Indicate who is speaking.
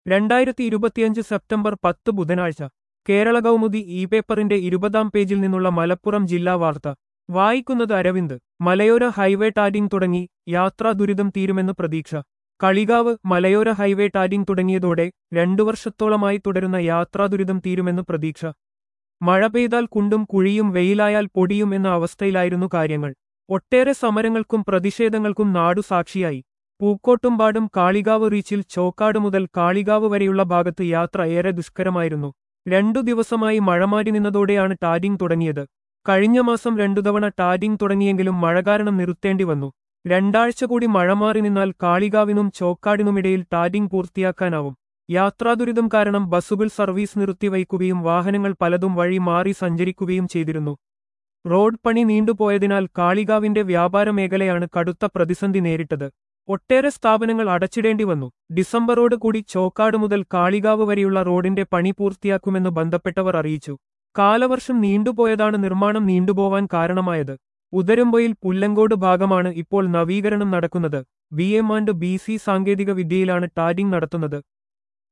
Speaker 1: രണ്ടായിരത്തി ഇരുപത്തിയഞ്ച് സെപ്റ്റംബർ പത്ത് ബുധനാഴ്ച കേരള കൗമുദി ഇ പേപ്പറിന്റെ ഇരുപതാം പേജിൽ നിന്നുള്ള മലപ്പുറം ജില്ലാ വാർത്ത വായിക്കുന്നത് അരവിന്ദ് മലയോര ഹൈവേ ടാരിംഗ് തുടങ്ങി യാത്രാ ദുരിതം തീരുമെന്ന് പ്രതീക്ഷ കളികാവ് മലയോര ഹൈവേ ടാരിംഗ് തുടങ്ങിയതോടെ രണ്ടു വർഷത്തോളമായി തുടരുന്ന യാത്രാ ദുരിതം തീരുമെന്ന് പ്രതീക്ഷ മഴ പെയ്താൽ കുണ്ടും കുഴിയും വെയിലായാൽ പൊടിയും എന്ന അവസ്ഥയിലായിരുന്നു കാര്യങ്ങൾ ഒട്ടേറെ സമരങ്ങൾക്കും പ്രതിഷേധങ്ങൾക്കും നാടു സാക്ഷിയായി പൂക്കോട്ടുംപാടും കാളികാവ് റീച്ചിൽ ചോക്കാട് മുതൽ കാളികാവ് വരെയുള്ള ഭാഗത്ത് യാത്ര ഏറെ ദുഷ്കരമായിരുന്നു രണ്ടു ദിവസമായി മഴ മാറി നിന്നതോടെയാണ് ടാരിംഗ് തുടങ്ങിയത് കഴിഞ്ഞ മാസം രണ്ടു തവണ ടാരിംഗ് തുടങ്ങിയെങ്കിലും മഴ കാരണം നിർത്തേണ്ടി വന്നു രണ്ടാഴ്ച കൂടി മഴ മാറി നിന്നാൽ കാളികാവിനും ചോക്കാടിനുമിടയിൽ ടാരിംഗ് പൂർത്തിയാക്കാനാവും യാത്രാദുരിതം കാരണം ബസ്സുകൾ സർവീസ് നിർത്തിവയ്ക്കുകയും വാഹനങ്ങൾ പലതും വഴി മാറി സഞ്ചരിക്കുകയും ചെയ്തിരുന്നു റോഡ് പണി നീണ്ടുപോയതിനാൽ കാളികാവിന്റെ വ്യാപാര മേഖലയാണ് കടുത്ത പ്രതിസന്ധി നേരിട്ടത് ഒട്ടേറെ സ്ഥാപനങ്ങൾ അടച്ചിടേണ്ടി വന്നു ഡിസംബറോട് കൂടി ചോക്കാട് മുതൽ കാളികാവ് വരെയുള്ള റോഡിന്റെ പണി പൂർത്തിയാക്കുമെന്ന് ബന്ധപ്പെട്ടവർ അറിയിച്ചു കാലവർഷം നീണ്ടുപോയതാണ് നിർമ്മാണം നീണ്ടുപോവാൻ കാരണമായത് ഉദരമ്പൊയിൽ പുല്ലങ്കോട് ഭാഗമാണ് ഇപ്പോൾ നവീകരണം നടക്കുന്നത് V M and B C സാങ്കേതിക വിദ്യയിലാണ് ടാരിംഗ് നടത്തുന്നത്